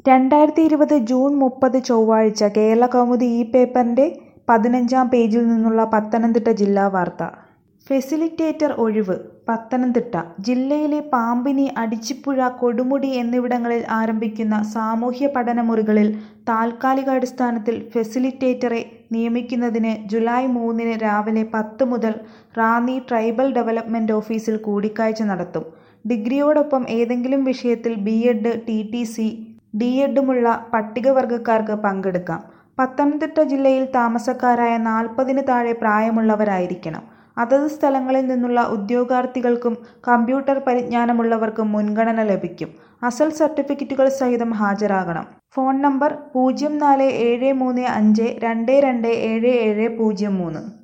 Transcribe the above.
രണ്ടായിരത്തി ഇരുപത് ജൂൺ മുപ്പത് ചൊവ്വാഴ്ച കേരളകൗമുദി ഈ പേപ്പറിന്റെ പതിനഞ്ചാം പേജിൽ നിന്നുള്ള പത്തനംതിട്ട ജില്ലാ വാർത്ത ഫെസിലിറ്റേറ്റർ ഒഴിവ് പത്തനംതിട്ട ജില്ലയിലെ പാമ്പിനി അടിച്ചിപ്പുഴ കൊടുമുടി എന്നിവിടങ്ങളിൽ ആരംഭിക്കുന്ന സാമൂഹ്യ പഠന മുറികളിൽ താൽക്കാലികാടിസ്ഥാനത്തിൽ ഫെസിലിറ്റേറ്ററെ നിയമിക്കുന്നതിന് ജൂലൈ മൂന്നിന് രാവിലെ പത്ത് മുതൽ റാന്നി ട്രൈബൽ ഡെവലപ്മെന്റ് ഓഫീസിൽ കൂടിക്കാഴ്ച നടത്തും ഡിഗ്രിയോടൊപ്പം ഏതെങ്കിലും വിഷയത്തിൽ B Ed T T C D എഡുമുള്ള പട്ടികവർഗക്കാർക്ക് പങ്കെടുക്കാം പത്തനംതിട്ട ജില്ലയിൽ താമസക്കാരായ നാൽപ്പതിന് താഴെ പ്രായമുള്ളവരായിരിക്കണം അതത് സ്ഥലങ്ങളിൽ നിന്നുള്ള ഉദ്യോഗാർത്ഥികൾക്കും കമ്പ്യൂട്ടർ പരിജ്ഞാനമുള്ളവർക്കും മുൻഗണന ലഭിക്കും അസൽ സർട്ടിഫിക്കറ്റുകൾ സഹിതം ഹാജരാകണം ഫോൺ നമ്പർ പൂജ്യം നാല് ഏഴ് മൂന്ന് അഞ്ച് രണ്ട് രണ്ട് ഏഴ് ഏഴ് പൂജ്യം മൂന്ന്